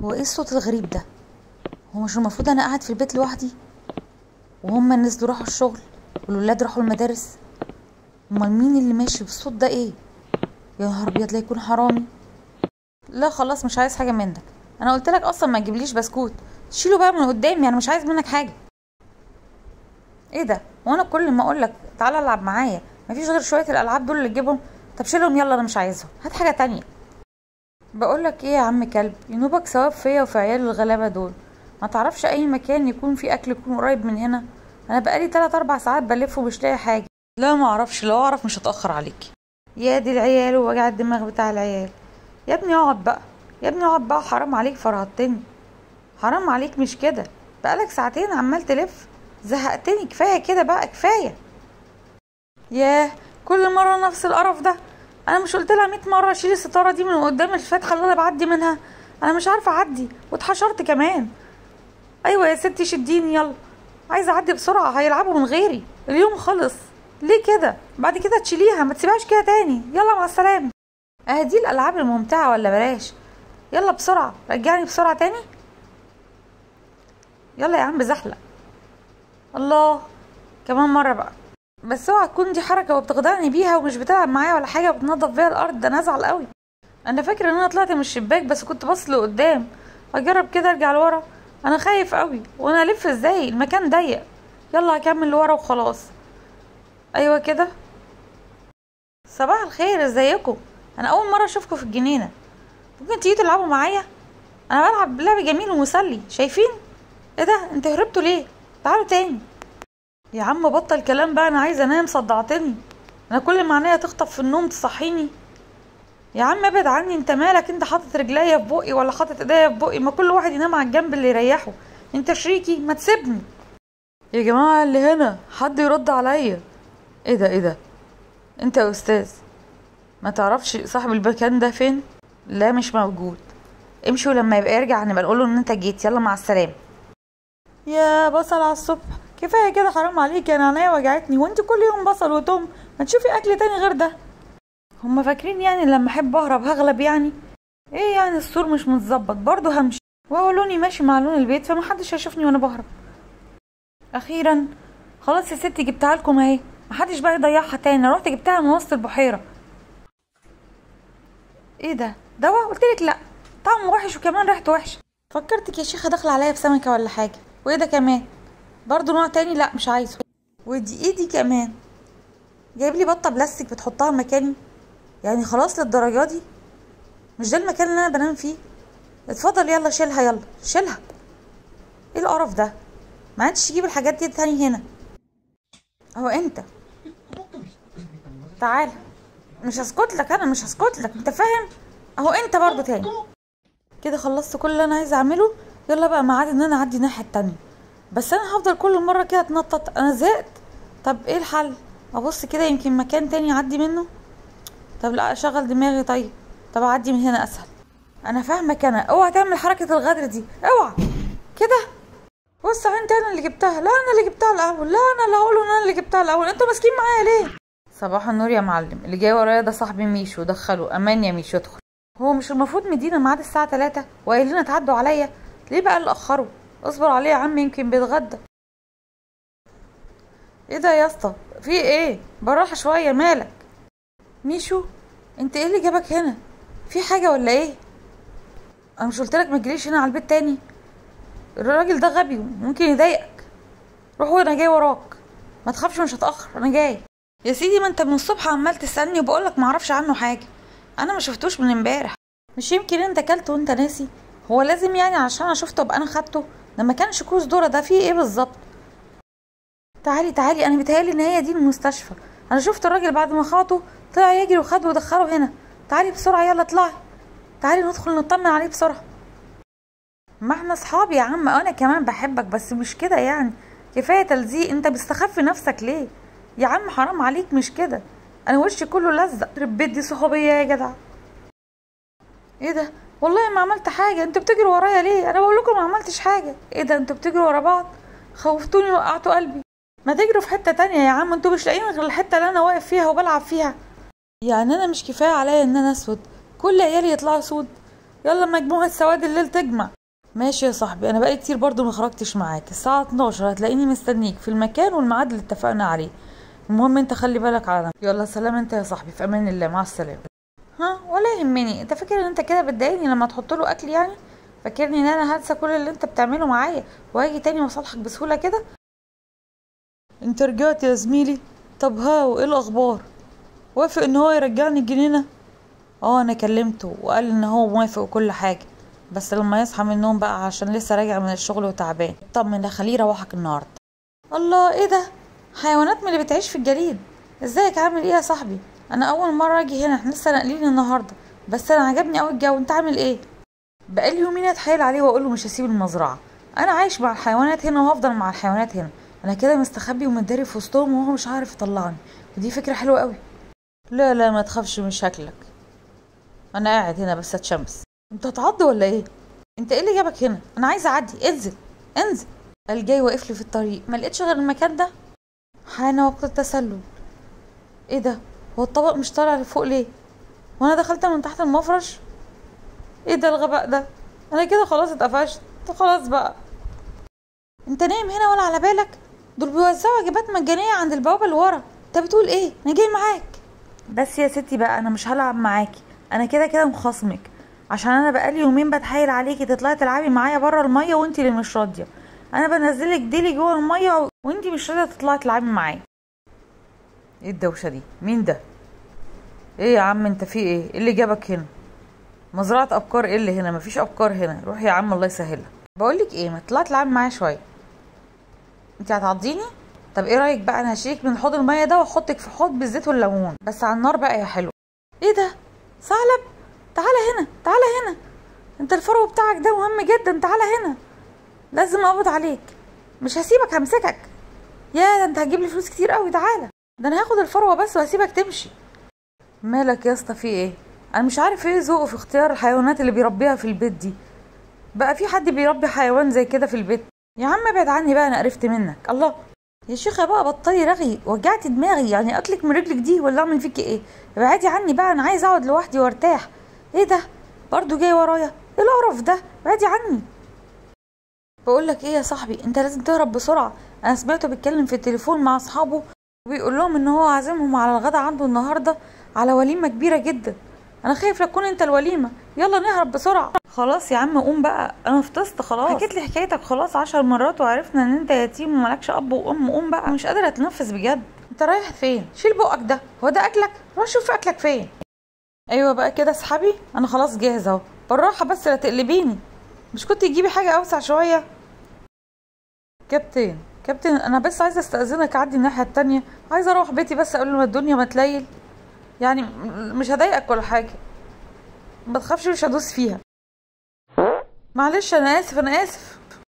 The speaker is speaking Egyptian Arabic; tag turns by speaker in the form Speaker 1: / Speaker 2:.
Speaker 1: هو ايه الصوت الغريب ده هو مش المفروض انا قاعد في البيت لوحدي وهما نزلوا راحوا الشغل والولاد راحوا المدارس امال مين اللي ماشي بالصوت ده ايه يا نهار ابيض لا يكون حرامي لا خلاص مش عايز حاجه منك انا قلت لك اصلا ما تجيبليش بسكوت شيله بقى من قدامي انا مش عايز منك حاجه ايه ده وانا كل ما اقول لك تعالى العب معايا مفيش غير شويه الالعاب دول اللي تجيبهم طب شيلهم يلا انا مش عايزهم هات حاجه تانية بقول لك ايه يا عم كلب ينوبك ثواب فيا وفي عيال الغلابه دول ما تعرفش اي مكان يكون فيه اكل يكون قريب من هنا انا بقالي 3 4 ساعات بلف ومش لاقي حاجه لا ما اعرفش لو اعرف مش هتاخر عليكي يا دي العيال ووجع الدماغ بتاع العيال يا ابني اقعد بقى يا ابني اقعد بقى حرام عليك فرهطتني حرام عليك مش كده بقالك ساعتين عمال تلف زهقتني كفايه كده بقى كفايه ياه كل مره نفس القرف ده انا مش قلت لها 100 مره شيل الستاره دي من قدام الفتحه اللي انا بعدي منها انا مش عارفه اعدي واتحشرت كمان ايوه يا ستي شديني يلا عايزه اعدي بسرعه هيلعبوا من غيري اليوم خلص ليه كده بعد كده تشيليها ما تسيبهاش كده تاني يلا مع السلامه اه دي الالعاب الممتعه ولا بلاش يلا بسرعه رجعني بسرعه تاني يلا يا عم زحلق الله كمان مره بقى بس اوعى تكون دي حركه وبتخدعني بيها ومش بتلعب معايا ولا حاجه وبتنضف بيها الارض ده انا ازعل قوي انا فاكره ان انا طلعت من الشباك بس كنت بص لقدام اجرب كده ارجع لورا انا خايف قوي وانا الف ازاي المكان ضيق يلا هكمل لورا وخلاص ايوه كده صباح الخير ازيكم انا اول مره اشوفكم في الجنينه ممكن تيجي تلعبوا معايا انا بلعب لعب جميل ومسلي شايفين ايه ده انت هربتوا ليه تعالوا تاني يا عم بطل كلام بقى انا عايزه انام صدعتني انا كل ما عينيا تخطف في النوم تصحيني يا عم ابعد عني انت مالك انت حاطط رجليا في بقي ولا حاطط ايديا في بقي ما كل واحد ينام على الجنب اللي يريحه انت شريكي ما تسيبني يا جماعه اللي هنا حد يرد عليا ايه ده ايه ده انت يا استاذ ما تعرفش صاحب المكان ده فين لا مش موجود امشي ولما يبقى يرجع نبقى نقوله ان انت جيت يلا مع السلامه يا بصل على الصبح كفايه كده حرام عليك انا عينيا وجعتني وانت كل يوم بصل وتوم ما تشوفي اكل تاني غير ده هما فاكرين يعني لما احب اهرب هغلب يعني ايه يعني السور مش متظبط برضه همشي وهو لوني ماشي مع لون البيت فمحدش هيشوفني وانا بهرب اخيرا خلاص يا ستي جبتها لكم اهي محدش بقى يضيعها تاني انا رحت جبتها من وسط البحيره ايه ده دواء قلت لك لا طعمه وحش وكمان ريحته وحشه فكرتك يا شيخه داخله عليا بسمكه ولا حاجه وايه ده كمان برضه نوع تاني لا مش عايزه ودي ايه دي كمان جايب لي بطه بلاستيك بتحطها مكاني يعني خلاص للدرجه دي مش ده المكان اللي انا بنام فيه اتفضل يلا شيلها يلا شيلها ايه القرف ده ما عادش تجيب الحاجات دي تاني هنا هو انت تعال مش هسكت لك انا مش هسكت لك انت فاهم اهو انت برضو تاني كده خلصت كل اللي انا عايزه اعمله يلا بقى ميعاد ان انا اعدي الناحيه التانية بس انا هفضل كل مره كده اتنطط انا زهقت طب ايه الحل ابص كده يمكن مكان تاني اعدي منه طب لا اشغل دماغي طيب طب اعدي من هنا اسهل انا فاهمك انا اوعى تعمل حركه الغدر دي اوعى كده بص انت انا اللي جبتها لا انا اللي جبتها الاول لا انا اللي هقوله ان انا اللي جبتها الاول انتوا ماسكين معايا ليه صباح النور يا معلم اللي جاي ورايا ده صاحبي ميشو دخله امان يا ميشو ادخل هو مش المفروض مدينا ميعاد الساعه 3 وقايل لنا تعدوا عليا ليه بقى اللي اخروا اصبر عليه يا عم يمكن بيتغدى ايه ده يا اسطى في ايه بالراحه شويه مالك ميشو انت ايه اللي جابك هنا في حاجه ولا ايه انا مش قلت لك ما تجريش هنا على البيت تاني الراجل ده غبي ممكن يضايقك روح وانا جاي وراك ما تخافش مش هتاخر انا جاي يا سيدي ما انت من الصبح عمال تسالني وبقولك ما اعرفش عنه حاجه انا ما شفتوش من امبارح مش يمكن انت اكلته وانت ناسي هو لازم يعني عشان انا شفته ابقى انا خدته ده ما كانش كوز ذره ده فيه ايه بالظبط تعالي تعالي انا متهيألي ان هي دي المستشفى انا شفت الراجل بعد ما خاطه طلع يجري وخده ودخله هنا تعالي بسرعه يلا اطلعي تعالي ندخل نطمن عليه بسرعه ما احنا اصحاب يا عم انا كمان بحبك بس مش كده يعني كفايه تلزيق انت بتستخفي نفسك ليه يا عم حرام عليك مش كده انا وشي كله لزق ربيت دي صحوبيه يا جدع ايه ده والله ما عملت حاجه انتوا بتجروا ورايا ليه انا بقول لكم ما عملتش حاجه ايه ده انتوا بتجروا ورا بعض خوفتوني وقعتوا قلبي ما تجروا في حته تانية يا عم انتوا مش لاقيين غير الحته اللي انا واقف فيها وبلعب فيها يعني انا مش كفايه عليا ان انا اسود كل عيالي يطلعوا سود يلا مجموعة سواد الليل تجمع ماشي يا صاحبي انا بقالي كتير برضو ما خرجتش معاك الساعة 12 هتلاقيني مستنيك في المكان والميعاد اللي اتفقنا عليه المهم انت خلي بالك على نفسك يلا سلام انت يا صاحبي في امان الله مع السلامة ها ولا يهمني انت فاكر ان انت كده بتضايقني لما تحط له اكل يعني فاكرني ان انا هنسى كل اللي انت بتعمله معايا وهاجي تاني واصالحك بسهولة كده انت رجعت يا زميلي طب ها وايه الاخبار وافق ان هو يرجعني الجنينة اه انا كلمته وقال ان هو موافق وكل حاجة بس لما يصحى من النوم بقى عشان لسه راجع من الشغل وتعبان طمن خليه يروحك النهارده الله ايه ده حيوانات من اللي بتعيش في الجليد ازيك عامل ايه يا صاحبي انا اول مره اجي هنا احنا لسه ناقلين النهارده بس انا عجبني قوي الجو انت عامل ايه بقالي يومين اتحايل عليه واقول له مش هسيب المزرعه انا عايش مع الحيوانات هنا وهفضل مع الحيوانات هنا انا كده مستخبي ومتداري في وسطهم وهو مش عارف يطلعني ودي فكره حلوه قوي لا لا ما تخافش من شكلك انا قاعد هنا بس اتشمس انت هتعض ولا ايه انت ايه اللي جابك هنا انا عايزه اعدي انزل انزل قال جاي واقف لي في الطريق ما لقيتش غير المكان ده حان وقت التسلل ايه ده هو الطبق مش طالع لفوق ليه وانا دخلت من تحت المفرش ايه ده الغباء ده انا كده خلاص اتقفشت طب خلاص بقى انت نايم هنا ولا على بالك دول بيوزعوا وجبات مجانيه عند البوابه اللي ورا انت بتقول ايه انا جاي معاك بس يا ستي بقى انا مش هلعب معاكي انا كده كده مخاصمك عشان انا بقالي يومين بتحايل عليكي تطلعي تلعبي معايا بره الميه وانت اللي مش راضيه انا بنزلك ديلي جوه الميه وانت مش راضيه تطلعي تلعبي معايا ايه الدوشه دي مين ده ايه يا عم انت في ايه ايه اللي جابك هنا مزرعه افكار ايه اللي هنا مفيش افكار هنا روح يا عم الله يسهلك بقولك ايه ما تطلعي تلعبي معايا شويه انت هتعضيني طب ايه رايك بقى انا هشيلك من حوض الميه ده واحطك في حوض بالزيت والليمون بس على النار بقى يا حلو ايه ده ثعلب تعالى هنا تعالى هنا انت الفرو بتاعك ده مهم جدا تعالى هنا لازم اقبض عليك مش هسيبك همسكك يا ده انت هتجيب لي فلوس كتير قوي تعالى ده انا هاخد الفروه بس وهسيبك تمشي مالك يا اسطى في ايه انا مش عارف ايه ذوقه في اختيار الحيوانات اللي بيربيها في البيت دي بقى في حد بيربي حيوان زي كده في البيت يا عم ابعد عني بقى انا قرفت منك الله يا شيخة بقى بطلي رغي وجعتي دماغي يعني اكلك من رجلك دي ولا اعمل فيكي ايه ابعدي عني بقى انا عايز اقعد لوحدي وارتاح ايه ده برضو جاي ورايا ايه القرف ده ابعدي عني بقول لك ايه يا صاحبي انت لازم تهرب بسرعه انا سمعته بيتكلم في التليفون مع اصحابه وبيقول لهم ان هو عازمهم على الغدا عنده النهارده على وليمه كبيره جدا انا خايف لا تكون انت الوليمه يلا نهرب بسرعه خلاص يا عم قوم بقى انا فطست خلاص حكيت لي حكايتك خلاص عشر مرات وعرفنا ان انت يتيم وملكش اب وام قوم بقى مش قادره اتنفس بجد انت رايح فين شيل بقك ده هو ده اكلك روح شوف اكلك فين ايوه بقى كده اسحبي انا خلاص جاهزه اهو بالراحه بس لا تقلبيني مش كنت تجيبي حاجه اوسع شويه كابتن كابتن انا بس عايزه استاذنك اعدي الناحيه التانية عايزه اروح بيتي بس قبل ما الدنيا ما تليل يعني م- مش هضايقك ولا حاجه ما تخافش مش هدوس فيها معلش انا اسف انا اسف